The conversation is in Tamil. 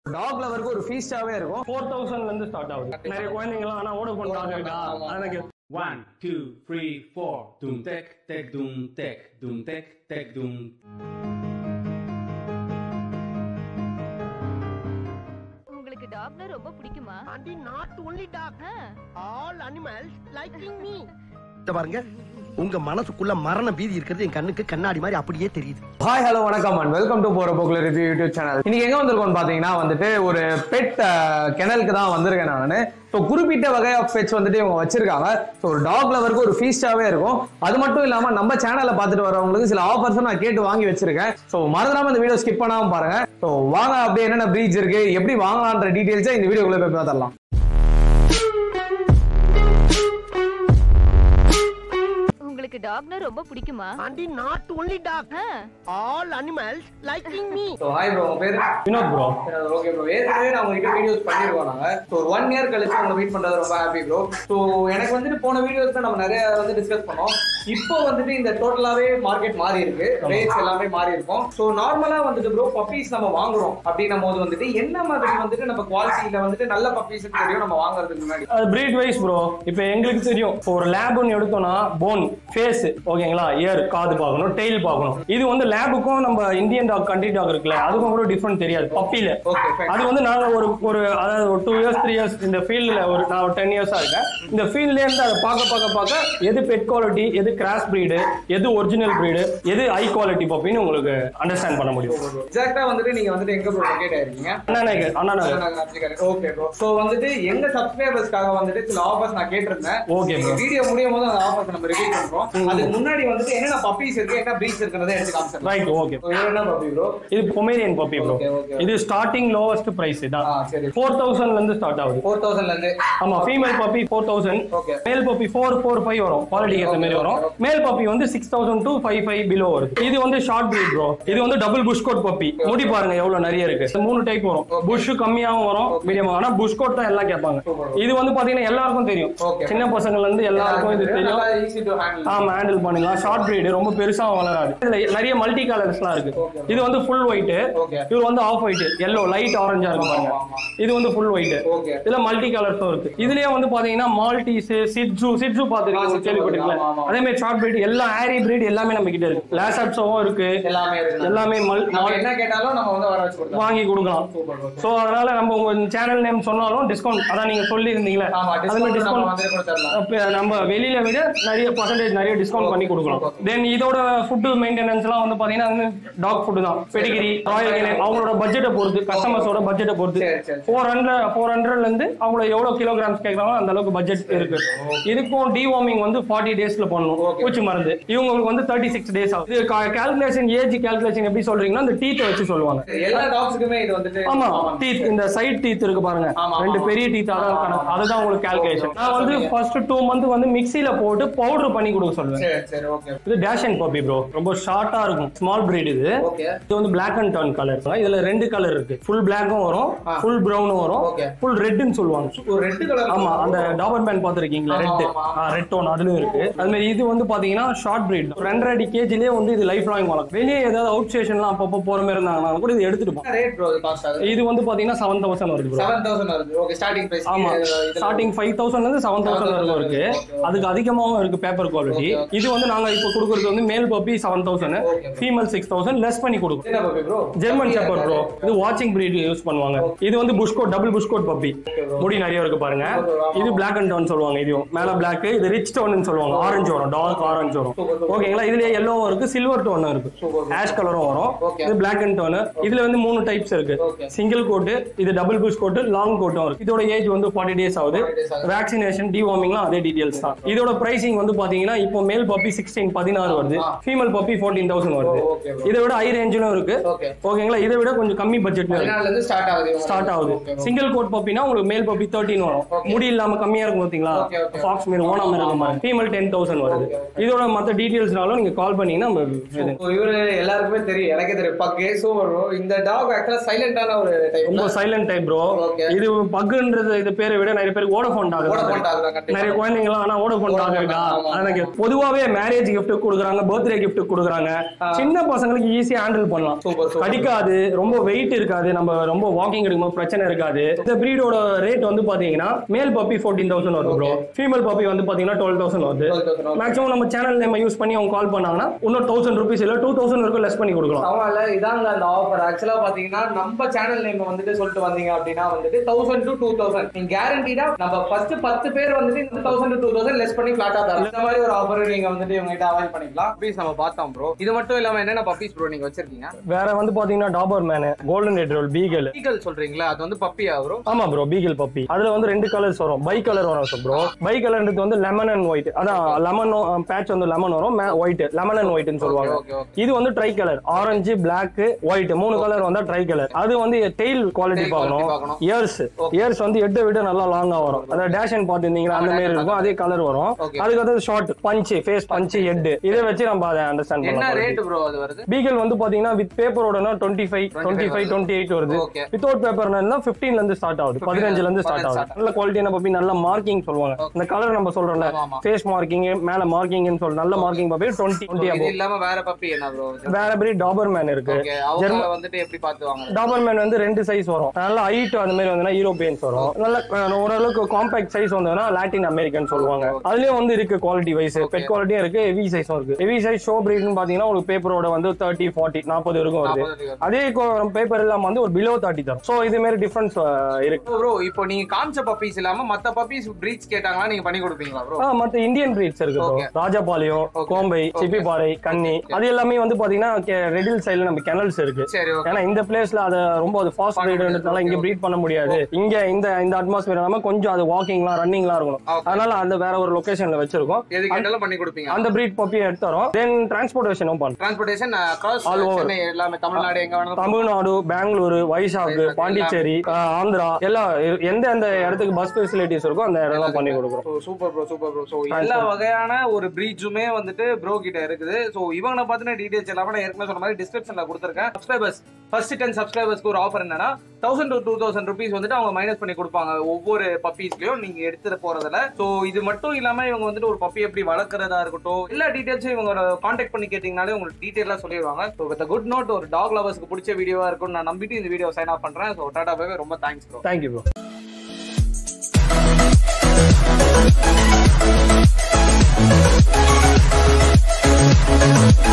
டாக் லவருக்கு ஒரு ஃபீஸ்டாவே இருக்கும் ஃபோர் தௌசண்ட்ல இருந்து ஸ்டார்ட் ஆகுது நிறைய குழந்தைங்களாம் ஆனா ஓட கொண்டாங்க இருக்கா எனக்கு One, two, three, four. Doom tek tek doom tek doom tek tek doom. உங்களுக்கு டாக்னா ரொம்ப பிடிக்குமா Auntie, not only dog. Ah, All animals liking me. இத பாருங்க உங்க மனசுக்குள்ள மரண பீதி இருக்கிறது என் கண்ணுக்கு கண்ணாடி மாதிரி அப்படியே தெரியுது ஹாய் ஹலோ வணக்கம் அண்ட் வெல்கம் டு போற போக்குல ரிவ்யூ யூடியூப் சேனல் இன்னைக்கு எங்க வந்திருக்கோம் பாத்தீங்கன்னா வந்துட்டு ஒரு பெட் கெனலுக்கு தான் வந்திருக்கேன் நான் ஸோ குறிப்பிட்ட வகை ஆஃப் பெட்ஸ் வந்துட்டு இவங்க வச்சிருக்காங்க ஸோ ஒரு டாக் லவருக்கு ஒரு ஃபீஸ்டாவே இருக்கும் அது மட்டும் இல்லாம நம்ம சேனலை பார்த்துட்டு வரவங்களுக்கு சில ஆஃபர்ஸ் நான் கேட்டு வாங்கி வச்சிருக்கேன் ஸோ மறந்துடாம இந்த வீடியோ ஸ்கிப் பண்ணாம பாருங்க ஸோ வாங்க அப்படியே என்னென்ன ப்ரீச் இருக்கு எப்படி வாங்கலான்ற டீடைல்ஸை இந்த வீடியோக்குள்ள போய் பார்த்துடலாம் உங்களுக்கு டாக்னா ரொம்ப பிடிக்குமா Auntie, not only dog. Ah, All animals liking me. So hi bro உங்க பேர் வினோத் ப்ரோ ஓகே ப்ரோ ஏற்கனவே நான் உங்ககிட்ட வீடியோஸ் பண்ணிருக்கோம் நாங்க ஸோ ஒரு ஒன் இயர் கழிச்சு உங்களை மீட் பண்றது ரொம்ப ஹாப்பி ப்ரோ ஸோ எனக்கு வந்துட்டு போன வீடியோஸ்ல நம்ம நிறைய வந்து டிஸ்கஸ் பண்ணோம் இப்போ வந்துட்டு இந்த டோட்டலாவே மார்க்கெட் மாறி இருக்கு ரேட்ஸ் எல்லாமே மாறி இருக்கும் ஸோ நார்மலா வந்துட்டு ப்ரோ பப்பீஸ் நம்ம வாங்குறோம் அப்படின்னும் போது வந்துட்டு என்ன மாதிரி வந்துட்டு நம்ம குவாலிட்டியில வந்துட்டு நல்ல பப்பீஸ் தெரியும் நம்ம வாங்குறதுக்கு முன்னாடி அது பிரீட் வைஸ் ப்ரோ இப்போ எங்களுக்கு தெரியும் இப்போ ஒரு லேப் ஒன்று எடுத்தோம்னா போன் ஃபேஸ் ஓகேங்களா இயர் காது பார்க்கணும் டெய்ல் பார்க்கணும் இது வந்து லேபுக்கும் நம்ம இந்தியன் டாக் கண்ட்ரி டாக் இருக்குல்ல அதுக்கும் கூட டிஃப்ரெண்ட் தெரியாது பப்பில Okay, fine. அது வந்து நாங்க ஒரு ஒரு அதாவது ஒரு டூ இயர்ஸ் த்ரீ இயர்ஸ் இந்த ஃபீல்டில் ஒரு நான் ஒரு டென் இயர்ஸா இருக்கேன் இந்த ஃபீல்ட்லேயே இருந்து அதை பார்க்க பார்க்க பார்க்க எது பெட் குவாலிட்டி எது கிராஸ் பிரீடு எது ஒரிஜினல் பிரீடு எது ஹை குவாலிட்டி பப்பின்னு உங்களுக்கு அண்டர்ஸ்டாண்ட் பண்ண முடியும் எக்ஸாக்டா வந்துட்டு நீங்க வந்துட்டு எங்க ப்ரோ லொகேட் ஆயிருக்கீங்க Anna Nagar Anna Nagar okay bro so வந்துட்டு எங்க சப்ஸ்கிரைபர்ஸ்க்காக வந்துட்டு சில ஆஃபர்ஸ் நான் கேட்டிருந்தேன் Okay, bro. வீடியோ முடியும் போது அந்த ஆஃபர்ஸ் நம்ம ரிவீல் பண்றோம் அதுக்கு முன்னாடி வந்துட்டு என்னென்ன பப்பீஸ் இருக்கு என்ன பிரீட்ஸ் இருக்குறதை எடுத்து காமிச்சிடலாம் ரைட் ஓகே இது என்ன பப்பி ப்ரோ இது Pomeranian puppy bro Okay, okay. இது ஸ்டார்டிங் லோவஸ்ட் பிரைஸ் ஆ தான் சரி ஃபோர் தௌசண்ட்ல இருந்து ஸ்டார்ட் ஆகுது ஃபோர் தௌசண்ட்ல இருந்து ஆமா female puppy four thousand Okay. Male puppy four four five வரும் குவாலிட்டிக்கு ஏற்ற மாதிரி வரும் மேல் பப்பி வந்து six thousand two five five below வருது இது வந்து ஷார்ட் பிரீட் ப்ரோ இது வந்து டபுள் புஷ் கோட் பப்பி முடி பாருங்க எவ்வளவு நிறைய இருக்கு இந்த மூணு டைப் வரும் புஷ் கம்மியாவும் வரும் மீடியம் ஆனா புஷ் கோட் தான் எல்லாம் கேட்பாங்க இது வந்து பாத்தீங்கன்னா எல்லாருக்கும் தெரியும் Okay. சின்ன பசங்கள்ல இருந்து எல்லாருக்கும் இது தெரியும் நல்லா ஈஸி டு ஹேண்டில் ஆமா ஹேண்டில் பண்ணிக்கலாம் ஷார்ட் பிரீடு ரொம்ப பெருசா வளராது இதுல நிறைய மல்டி கலர்ஸ்லாம் இருக்கு இது வந்து ஃபுல் ஒயிட் Okay. இது வந்து ஆஃப் ஒயிட் எல்லோ லைட் ஆரஞ்சா இருக்கும் பாருங்க ஆமா, ஆமா. இது வந்து ஃபுல் ஒயிட் ஓகே இதுல மல்டி கலர்ஸும் இருக்கு இதுலயே வந்து பாத்தீங்கன்னா மால்டீஸ் சிட்ஜு சிட்ஜு ஆ, பாத்துருக்கீங்க சிட்ஜு கேள்விப்பட்டிருக்கீங்களா ஆமா, ஆமா. அதே மாதிரி ஷார்ட் பிரீட் எல்லா ஆரி பிரீட் எல்லாமே நம்ம கிட்ட இருக்கு லேசட்ஸும் இருக்கு எல்லாமே இருக்கு எல்லாமே மல் நம்ம மல்- என்ன கேட்டாலும் நம்ம வந்து வர வச்சு கொடுத்தோம் வாங்கி கொடுக்கலாம் சூப்பர் ஓகே சோ அதனால நம்ம உங்க சேனல் நேம் சொன்னாலும் டிஸ்கவுண்ட் அதான் நீங்க சொல்லி இருந்தீங்களே ஆமா அது மாதிரி டிஸ்கவுண்ட் நம்ம டிஸ்கவுண்ட் வந்து கொடுத்துடலாம் அப்ப நம்ம வெளியில விட நிறைய பர்சன்டேஜ் நிறைய டிஸ்கவுண்ட் பண்ணி கொடுக்கலாம் தென் இதோட ஃபுட் மெயின்டெனன்ஸ் எல்லாம் வந்து பாத்தீங்கன்னா டாக் ஃபுட் தான் பெடிகிரி ராயல் கேனன் அவங்களோட பட்ஜெட்டை பொறுத்து கஸ்டமர்ஸோட பட்ஜெட்டை பொறுத்து சரி, சரி. ஃபோர் ஹண்ட்ரட் ஃபோர் ஹண்ட்ரட்ல இருந்து அவங்க எவ்வளவு கிலோகிராம்ஸ் கேட்கறாங்களோ அந்த அளவுக்கு பட்ஜெட் இருக்கு இதுக்கும் டிவார்மிங் வந்து ஃபார்ட்டி டேஸ்ல பண்ணணும் பூச்சி மருந்து இவங்களுக்கு வந்து தேர்ட்டி சிக்ஸ் டேஸ் ஆகும் இது கால்குலேஷன் ஏஜ் கால்குலேஷன் எப்படி சொல்றீங்கன்னா இந்த டீத்தை வச்சு சொல்லுவாங்க எல்லா டாக்ஸுக்குமே இது வந்துட்டு ஆமா டீத் இந்த சைட் டீத் இருக்கு பாருங்க ஆமா, ரெண்டு ஆமா. பெரிய டீத் அதான் கணக்கு அதுதான் உங்களுக்கு கால்குலேஷன் நான் வந்து ஃபர்ஸ்ட் டூ மந்த் வந்து மிக்ஸில போட்டு பவுடர் பண்ணி கொடுக்க சொல்லுவேன் சரி சரி ஓகே இது டேஷ் அண்ட் பப்பி ப்ரோ ரொம்ப ஷார்ட்டா இருக்கும் ஸ்மால் பிரீட் இது ஓகே இது வந்து பிளாக் அண்ட் டர்ன் கலர் இதுல ரெண்டு கலர் இருக்கு ஃபுல் பிளாக்கும் வரும் ஆ. ஃபுல் பிரவுனும் வரும் Okay. ஃபுல் ரெட்னு சொல்லுவாங்க ஒரு ரெட் கலர் ஆமா அந்த டாபர் பேண்ட் பாத்திருக்கீங்களா ஆமா, ரெட் ஆமா. ரெட் டோன் அதுலயும் இருக்கு அது மாதிரி இது வந்து பாத்தீங்கன்னா ஷார்ட் பிரீட் ரெண்டரை அடி கேஜிலேயே வந்து இது லைஃப் லாங் வளர்க்கும் வெளியே ஏதாவது அவுட் ஸ்டேஷன்லாம் அப்பப்போ போற மாதிரி இருந்தாங்கன்னா கூட இது எடுத்துட்டு போகும் ரேட் ப்ரோ இது காஸ்ட் ஆகுது இது வந்து பாத்தீங்கன்னா செவன் தௌசண்ட் வருது ப்ரோ செவன் தௌசண்ட் வருது ஓகே ஸ்டார்டிங் பிரைஸ் ஆமா ஸ்டார்டிங் ஃபைவ் தௌசண்ட்ல இருந்து செவன் தௌசண்ட் வரைக்கும் இருக்கு அதுக்கு அதிகமாகவும் இருக்கு பேப்பர் குவாலிட்டி Okay, okay. இது வந்து நாங்க இப்போ கொடுக்கறது வந்து male puppy seven thousand Okay, bro. Female six thousand less பண்ணி கொடுக்கும் என்ன puppy bro German shepherd bro இது வாட்சிங் பிரீட் யூஸ் பண்ணுவாங்க இது வந்து புஷ்கோட் டபுள் புஷ்கோட் பப்பி முடி நிறைய இருக்கு பாருங்க இது பிளாக் அண்ட் டோன் சொல்லுவாங்க இதுவும் மேல பிளாக் இது ரிச் டோன் சொல்லுவாங்க ஆரஞ்சு வரும் டார்க் ஆரஞ்சு வரும் ஓகேங்களா இதுலயே எல்லோவும் இருக்கு சில்வர் டோனும் இருக்கு ஆஷ் கலரும் வரும் Okay. இது பிளாக் அண்ட் டோன் இதுல வந்து மூணு டைப்ஸ் இருக்கு Okay. சிங்கிள் கோட் இது டபுள் புஷ் கோட் லாங் கோட்டும் இருக்கு இதோட ஏஜ் வந்து ஃபார்ட்டி டேஸ் ஆகுது 40 days ஆகுது. வேக்சினேஷன் டிவார்மிங்லாம் அதே டீடைல்ஸ் தான் இதோட பிரைசிங் வந்து பாத்தீங்கன்னா இப்போ மேல் பப்பி சிக்ஸ்டீன் பதினாறு வருது ஆ. ஃபீமேல் பப்பி ஃபோர்டீன் தௌசண்ட் வருது ஓ, okay, bro. இதை விட ஹை ரேஞ்சிலும் இருக்கு ஓகே ஓகேங்களா இதை விட கொஞ்சம் கம்மி பட்ஜெட்ல இருக்கு பதினாலுல இருந்து ஸ்டார்ட் ஆகுது இவங்க. ஸ்டார்ட் ஆகுது Okay, okay. சிங்கிள் கோட் பப்பினா உங்களுக்கு மேல் பப்பி தேர்ட்டின் வரும் Okay. முடி இல்லாம கம்மியா இருக்கும் பாத்தீங்களா Okay, okay. ஃபாக்ஸ் மீர் ஓனா மீர் இருக்கும் பாருங்க ஃபீமேல் டென் தௌசண்ட் வருது Okay, okay. இதோட மத்த டீடைல்ஸ்னாலும் நீங்க கால் பண்ணீங்கன்னா நம்ம இது- இப்போ இவரு எல்லாருக்குமே தெரியும் எனக்கே தெரியும் பக்கு சூப்பர் ப்ரோ இந்த டாக் ஆக்சுவலா சைலண்டான ஒரு டைப் ரொம்ப சைலண்ட் டைப் ப்ரோ Okay. இது பக்குன்றது இது பேரை விட நிறைய பேருக்கு ஓடஃபோன் டாக் Vodafone dog தான் கண்டிப்பா. நிறைய குழந்தைங்களாம் ஆனா ஓடஃபோன் டாக் இருக்கா ஆமா, ஆமா. எனக்கு பொதுவாவே மேரேஜ் gift கொடுக்குறாங்க பர்த்டே gift கொடுக்குறாங்க சின்ன பசங்களுக்கு ஈஸியா ஹேண்டில் பண்ணலாம் சூப்பர் சூப்பர் கடிக்காது ரொம்ப வெயிட் இருக்காது நம்ம ரொம்ப வாக்கிங் எடுக்கும்போது பிரச்சனை இருக்காது இந்த பிரீடோட ரேட் வந்து பாத்தீங்கன்னா மேல் பப்பி ஃபோர்டீன் தௌசண்ட் வருது ப்ரோ ஃபீமேல் பப்பி வந்து பாத்தீங்கன்னா டுவெல் தௌசண்ட் வருது 12,000 மேக்ஸிமம் நம்ம சேனல் நேம் யூஸ் பண்ணி அவங்க கால் பண்ணாங்கன்னா இன்னும் தௌசண்ட் ருபீஸ் இல்ல டூ தௌசண்ட் வரைக்கும் லெஸ் பண்ணி கொடுக்கலாம் பரவாயில்ல இதாங்க அந்த ஆஃபர் ஆக்சுவலா பாத்தீங்கன்னா நம்ம சேனல் நேம் வந்துட்டு சொல்லிட்டு வந்தீங்க அப்படின்னா வந்துட்டு தௌசண்ட் டு டூ தௌசண்ட் நீங்க கேரண்டீடா நம்ம ஃபர்ஸ்ட் பத்து பேர் வந்துட்டு இந்த தௌசண்ட் டூ தௌசண்ட் லெஸ் பண்ணி பிளாட்டா தரலாம் இந்த மாதிரி ஒரு ஆஃபர் நீங்க வந்துட்டு இவங்க கிட்ட அவாய்ட் பண்ணிக்கலாம் பப்பீஸ் நம்ம பார்த்தோம் ப்ரோ இது மட்டும் இல்லாம என்னென்ன பப்பீஸ் ப்ரோ நீங்க வச்சிருக்கீங்க வேற வந்து பாத்தீங்கன்னா doberman golden retriever beagle beagle சொல்றீங்களா அது வந்து பப்பியா ப்ரோ ஆமா ப்ரோ பீகிள் பப்பி அதுல வந்து ரெண்டு கலர்ஸ் வரும் பை கலர் வரும் ப்ரோ பை கலர்ன்றது வந்து லெமன் அண்ட் ஒயிட் அதான் லெமன் பேட்ச் வந்து லெமன் வரும் ஒயிட் லெமன் அண்ட் ஒயிட்னு சொல்லுவாங்க ஓகே ஓகே இது வந்து tricolour orange black white மூணு கலர் வந்தா ட்ரை கலர் அது வந்து டெய்ல் குவாலிட்டி Tail quality பார்க்கணும் பார்க்கணும். இயர்ஸ் இயர்ஸ் வந்து எட்டை விட நல்லா லாங்கா வரும் அதாவது டேஷ் அண்ட் பாத்துருந்தீங்கன்னா அந்த மாதிரி இருக்கும் அதே கலர் வரும் Okay. அதுக்கு வந்து short punch face punch head இதை வச்சு நம்ம அதை அண்டர்ஸ்டாண்ட் என்ன பண்ணலாம் ரேட் ப்ரோ அது வருது பீகல் வந்து பாத்தீங்கன்னா வித் பேப்பரோடனா twenty five twenty five twenty eight வருது ஓகே வித்தவுட் பேப்பர்னா ஃபிஃப்டீன்ல இருந்து ஸ்டார்ட் ஆகுது பதினஞ்சுல இருந்து ஸ்டார்ட் பதினஞ்சு ஆகுது நல்ல குவாலிட்டியான பப்பி நல்ல மார்க்கிங் சொல்லுவாங்க இந்த கலர் நம்ம சொல்றோம்ல ஆமா, ஆமா. ஃபேஸ் மார்க்கிங் மேல மார்க்கிங்னு சொல்ற நல்ல மார்க்கிங் பப்பி டுவெண்ட்டி டுவெண்ட்டி இது அபோ இல்லாம வேற பப்பி என்ன ப்ரோ வேற படி டாபர் மேன் இருக்கு ஓகே அவங்க வந்துட்டு எப்படி பார்த்து வாங்க டாபர் மேன் வந்து ரெண்டு சைஸ் வரும் நல்ல ஹைட் அந்த மாதிரி வந்து யூரோப்பியன்ஸ் வரும் நல்ல அஹ், ஓரளவுக்கு காம்பாக்ட் சைஸ் வந்ததுன்னா லாட்டின் அமெரிக்கன் சொல்லுவாங்க அதுலயும் வந்து இருக்கு குவாலிட்டி வைஸ் பெட் குவாலிட்டியும் இருக்கு ஹெவி சைஸும் இருக்கு ஹெவி சைஸ் ஷோ பிரீட்னு பாத்தீங்கன்னா உங்களுக்கு பேப்பரோட வந்து தேர்ட்டி ஃபார்ட்டி நாற்பது வரைக்கும் வருது அதே பேப்பர் இல்லாம வந்து ஒரு பிலோ தேர்ட்டி தரும் ஸோ இது மாதிரி டிஃபரன்ஸ் இருக்கு ப்ரோ இப்போ நீங்க காமிச்ச பப்பீஸ் இல்லாம மத்த பப்பீஸ் பிரீட்ஸ் கேட்டாங்களா நீங்க பண்ணி கொடுப்பீங்களா ப்ரோ ஆ, மத்த இந்தியன் பிரீட்ஸ் இருக்கு bro. Okay. Rajapalayam Okay. Kombai Okay. Chippiparai Kanni அது எல்லாமே வந்து பாத்தீங்கன்னா ரெடில் சைடுல நம்ம கெனல்ஸ் இருக்கு சரி ஓகே ஏன்னா இந்த பிளேஸ்ல அத ரொம்ப அது ஃபாஸ்ட் பண்ண பிரீடுன்றதுனால முடியாது. இங்க Okay, ப்ரீட் பண்ண முடியாது இங்க இந்த இந்த அட்மாஸ்பியர் இல்லாம கொஞ்சம் அது வாக்கிங்லாம் ரன்னிங்லாம் இருக்கணும் Okay. அதனால அந்த வேற ஒரு லொகேஷன்ல வச்சிருக்கோம் எது கேட்டாலும் பண்ணி கொடுப்பீங்க அந்த பிரீட் பப்பியை எடுத்துறோம் தென் டிரான்ஸ்போர்டேஷனும் பண்றோம் transportation across All over. Chennai எல்லாமே தமிழ்நாடு எங்க வேணாலும் தமிழ்நாடு பெங்களூரு வைசாக் வைசாக், பாண்டிச்சேரி ஆ, ஆந்திரா எல்லாம் எந்த எந்த இடத்துக்கு பஸ் ஃபெசிலிட்டிஸ் இருக்கோ அந்த இடம்லாம் பண்ணி கொடுக்குறோம் super bro super bro so எல்லா வகையான ஒரு பிரீட்ஸுமே வந்துட்டு ப்ரோ கிட்ட இருக்குது ஸோ இவங்களை பத்தின டீடைல்ஸ் எல்லாமே நான் ஏற்கனவே சொன்ன மாதிரி டிஸ்கிரிப்ஷன்ல கொடுத்துருக்கேன் சப்ஸ்கிரைபர்ஸ் ஃபர்ஸ்ட் டென் சப்ஸ்கிரைபர்ஸ்க்கு ஒரு ஆஃபர் என்னன்னா thousand to two thousand rupees வந்துட்டு அவங்க மைனஸ் பண்ணி கொடுப்பாங்க ஒவ்வொரு பப்பீஸ்லயும் நீங்க எடுத்துட்டு போறதுல ஸோ இது மட்டும் இல்லாம இவங்க வந்துட்டு ஒரு பப்பி எப்படி வளர்க்குறதா இருக்கட்டும் எல்லா டீடைல்ஸும் இவங்க காண்டாக்ட் பண்ணி கேட்டீங்கனாலே உங்களுக்கு டீடைலா சொல்லிடுவாங்க ஸோ வித் குட் நோட் ஒரு டாக் லவர்ஸ்க்கு பிடிச்ச வீடியோவா இருக்கும்னு நான் நம்பிட்டு இந்த வீடியோ சைன் ஆஃப் பண்றேன் ஸோ டாடா பை ரொம்ப thanks bro thank you bro Thank